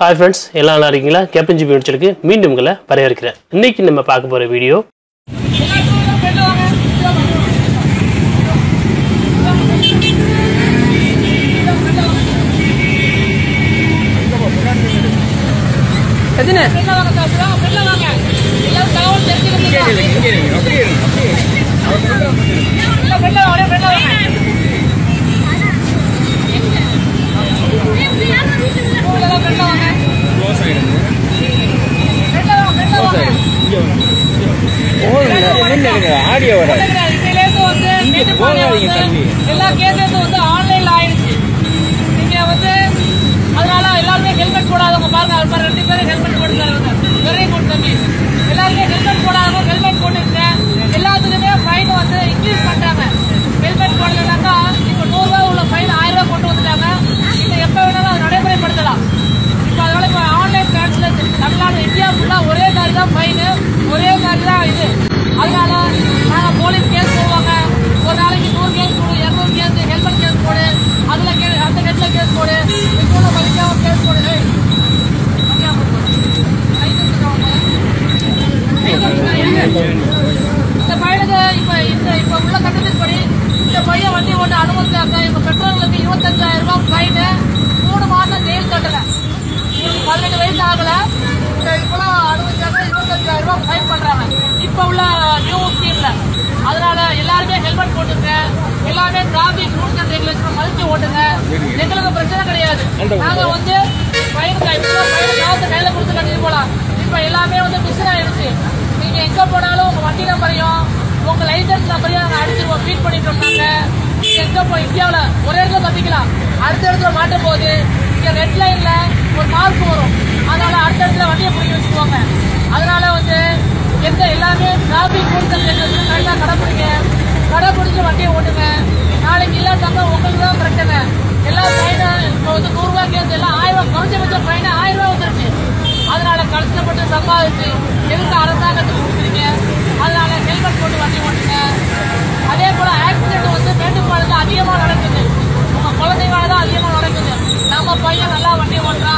Hi friends எல்லாம் நல்லா இருக்கீங்களா கேப்டன் ஜிபி முடிச்சலுக்கு மீண்டும் உங்களை வரவேற்கிறேன் இன்னைக்கு நம்ம பார்க்க போகிற வீடியோ எத்தனை ஆடியோ வர போகாதீங்க தம்பி. எல்லா கேசஸும் வந்து ஆன்லைன்ல ஆயிடுச்சு நீங்க வந்து அதனால எல்லாருமே ஹெல்மெட் போடாதவங்க பாருங்க அது பாருங்க ரெண்டு பேரும் ஹெல்மெட் போட்டுருக்காங்க வெரி குட் தம்பி எல்லாருமே ஹெல்மெட் போடாதவங்க ஹெல்மெட் போட்டுருங்க எல்லாத்துக்குமே ஃபைன் வந்து இன்க்ரீஸ் பண்றாங்க ஹெல்மெட் போடலனாக்கா இப்போ நூறுரூவா உள்ள ஃபைன் ஆயிரம் ரூபாய் கொண்டு வந்துட்டாங்க இப்போ எப்போ வேணாலும் அதை நடைமுறைப்படுத்தலாம் இப்போ அதனால இப்போ ஆன்லைன் டிரான்ஸ்லேஷன் தமிழ்நாடு இந்தியா ஃபுல்லாக ஒரே மாதிரி தான் ஃபைனு ஒரே மாதிரி தான் இது அதனால நாங்கள் போலீஸ் கேஸ் போடுவாங்க ஒரு நாளைக்கு நூறு கேஸ் போடு இரநூறு கேஸ் ஹெல்மெட் கேஸ் போடு அதில் கே அந்த ஹெட்டில் கேஸ் போடு ஸ்கூலில் மதிக்காம கேஸ் போடு ஏய், மதிக்காம போடு. கை தூக்கிட்டு வாங்க. இந்த பையனுக்கு இப்ப இந்த இப்ப உள்ள கட்டணத்தின்படி இந்த பையன் வண்டி ஓட்ட அனுமதிச்சாக்க இப்ப பெற்றோர்களுக்கு இருபத்தஞ்சாயிரம் ரூபாய் ஃபைனு மூணு மாசம் ஜெயில் தண்டனை இவனுக்கு பதினெட்டு வயசு ஆகல இந்த இப்பெல்லாம் அனுமதிச்சாக்க இருபத்தஞ்சாயிரம் ரூபாய் ஃபைன் பண்றாங்க இப்ப உள்ள நியூ ஸ்கீம்ல அதனால எல்லாருமே ஹெல்மெட் போட்டுங்க எல்லாமே டிராபிக் ரூல்ஸ் அண்ட் ரெகுலேஷன் மதிச்சு ஓட்டுங்க எங்களுக்கு பிரச்சனை கிடையாது நாங்க வந்து ஃபைன் காசு கையில கொடுத்து கட்டிட்டு போலாம் இப்ப எல்லாமே வந்து மிஷின் ஆயிடுச்சு நீங்க எங்க போனாலும் உங்க வண்டி நம்பரையும் உங்க லைசன்ஸ் நம்பரையும் நாங்க அடிச்சிருவோம் ஃபீட் பண்ணிட்டோம்னாங்க நீங்க எங்க போய் இந்தியாவுல ஒரே இடத்துல தப்பிக்கலாம் அடுத்த இடத்துல மாட்டும் போது இங்க ரெட் லைன்ல ஒரு மார்க் வரும் அதனால அடுத்த இடத்துல வண்டியை பிடிக்க வச்சுக்குவாங்க அதனால வந்து எந்த எல்லாமே டிராபிக் ரூல்ஸ் அண்ட் ரெகுலேஷன் கரெக்டாக கடைப்பிடிங்க கடைப்பிடிச்சு வண்டியை ஓட்டுங்க நாளைக்கு இல்லாட்டாங்க உங்களுக்கு தான் பிரச்சனை எல்லா ஃபைனும் இப்போ வந்து நூறுரூவா கேஸ் எல்லாம் ஆயிரம் ரூபாய் குறைஞ்சபட்ச ஃபைனு ஆயிரம் ரூபாய் வந்துருச்சு அதனால கஷ்டப்பட்டு சம்பாதிச்சு எதுக்கு அரசாங்கத்துக்கு கொடுக்குறீங்க அதனால ஹெல்மெட் போட்டு வண்டி ஓட்டுங்க அதே போல ஆக்சிடென்ட் வந்து மேட்டுப்பாளையத்தில் அதிகமாக நடக்குது உங்க குழந்தைங்களால தான் அதிகமாக நடக்குது நம்ம பையன் நல்லா வண்டி ஓட்டுறான்